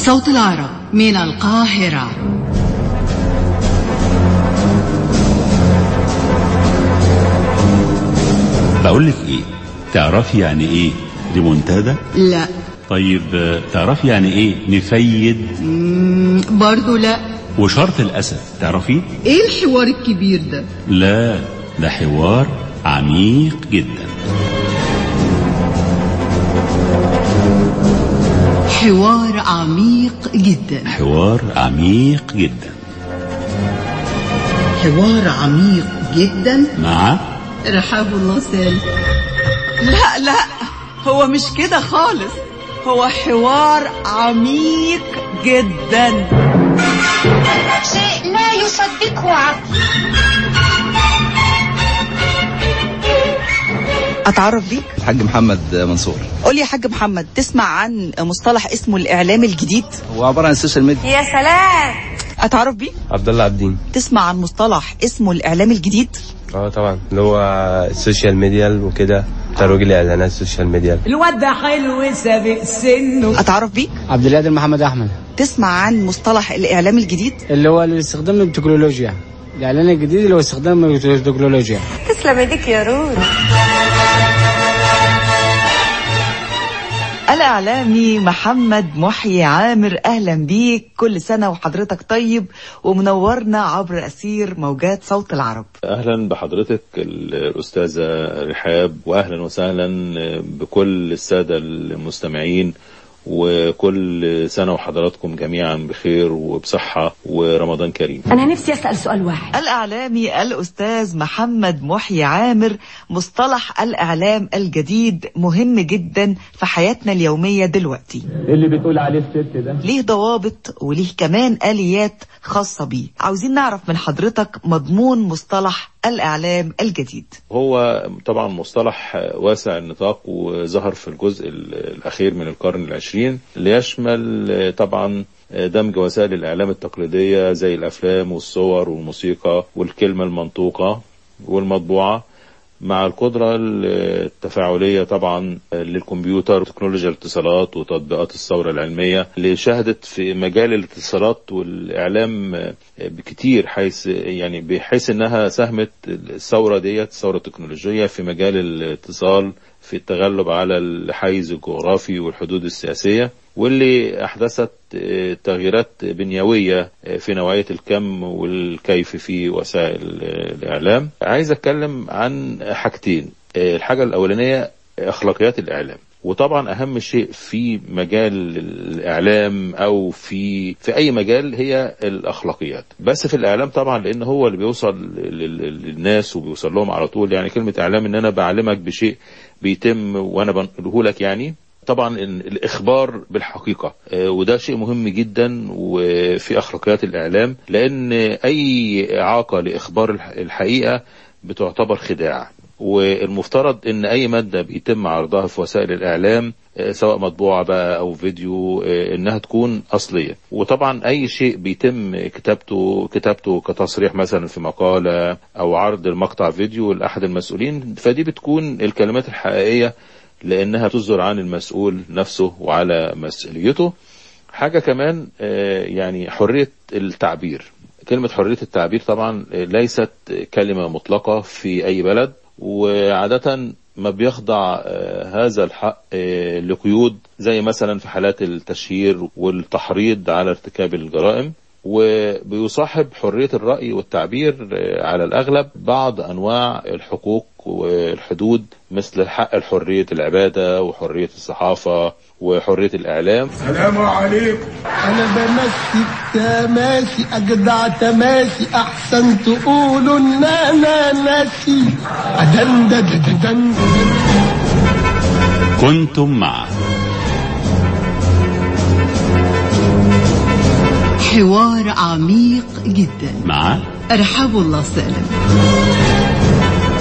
صوت العرب من القاهرة بقول لك ايه تعرفي يعني ايه ريمونتادا لا طيب آه، تعرفي يعني ايه نفيد مم، برضو لا وشرط الاسد تعرفيه ايه الحوار الكبير ده لا ده حوار عميق جدا حوار عميق جدا حوار عميق جدا حوار عميق جدا مع رحاب الله سالم لا لا هو مش كده خالص هو حوار عميق جدا شيء لا يصدقه عقل اتعرف بيك الحاج محمد منصور قول لي يا حاج محمد تسمع عن مصطلح اسمه الاعلام الجديد هو عباره عن السوشيال ميديا يا سلام اتعرف بيك عبد الله عبدين تسمع عن مصطلح اسمه الاعلام الجديد اه طبعا اللي هو السوشيال ميديا وكده ترويج الاعلانات السوشيال ميديا الواد ده حلو سابق سنه اتعرف بيك عبد القادر محمد احمد تسمع عن مصطلح الاعلام الجديد اللي هو استخدام التكنولوجيا الاعلان الجديد اللي هو استخدام التكنولوجيا تسلم ايديك يا رود الإعلامي محمد محيي عامر أهلا بيك كل سنة وحضرتك طيب ومنورنا عبر أسير موجات صوت العرب اهلا بحضرتك الاستاذه رحاب واهلا وسهلا بكل الساده المستمعين وكل سنه وحضراتكم جميعا بخير وبصحه ورمضان كريم انا نفسي اسال سؤال واحد الإعلامي الأستاذ محمد محيي عامر مصطلح الإعلام الجديد مهم جدا في حياتنا اليومية دلوقتي اللي بتقول عليه الست ده ليه ضوابط وليه كمان آليات خاصة بيه عاوزين نعرف من حضرتك مضمون مصطلح الإعلام الجديد هو طبعا مصطلح واسع النطاق وظهر في الجزء الأخير من القرن العشرين ليشمل طبعا دمج وسائل الإعلام التقليدية زي الأفلام والصور والموسيقى والكلمة المنطوقة والمطبوعة مع القدرة التفاعلية طبعا للكمبيوتر وتكنولوجيا الاتصالات وتطبيقات الثورة العلمية اللي شهدت في مجال الاتصالات والإعلام بكتير حيث يعني بحيث انها ساهمت الثورة ديت الثورة التكنولوجية في مجال الاتصال في التغلب على الحيز الجغرافي والحدود السياسية واللي أحدثت تغييرات بنيوية في نوعية الكم والكيف في وسائل الإعلام عايز أتكلم عن حاجتين الحاجة الأولانية أخلاقيات الإعلام وطبعا اهم شيء في مجال الاعلام او في في اي مجال هي الاخلاقيات بس في الاعلام طبعا لان هو اللي بيوصل للناس وبيوصل لهم على طول يعني كلمه اعلام ان انا بعلمك بشيء بيتم وانا بنقوله لك يعني طبعا الاخبار بالحقيقه وده شيء مهم جدا وفي اخلاقيات الاعلام لان اي اعاقه لاخبار الحقيقه بتعتبر خداع والمفترض ان اي ماده بيتم عرضها في وسائل الاعلام سواء مطبوعه بقى او فيديو انها تكون اصليه وطبعا اي شيء بيتم كتابته كتابته كتصريح مثلا في مقاله او عرض المقطع فيديو لاحد المسؤولين فدي بتكون الكلمات الحقيقيه لانها تصدر عن المسؤول نفسه وعلى مسؤوليته حاجه كمان يعني حريه التعبير كلمه حريه التعبير طبعا ليست كلمه مطلقه في اي بلد وعادة ما بيخضع هذا الحق لقيود زي مثلا في حالات التشهير والتحريض على ارتكاب الجرائم وبيصاحب حرية الرأي والتعبير على الأغلب بعض أنواع الحقوق والحدود مثل حق حرية العبادة وحرية الصحافة وحرية الإعلام السلام عليكم أنا بمسي تماسي أجدع تماسي أحسن تقولوا إن أنا ناسي أدن دن دن كنتم مع حوار عميق جدا مع رحاب الله سالم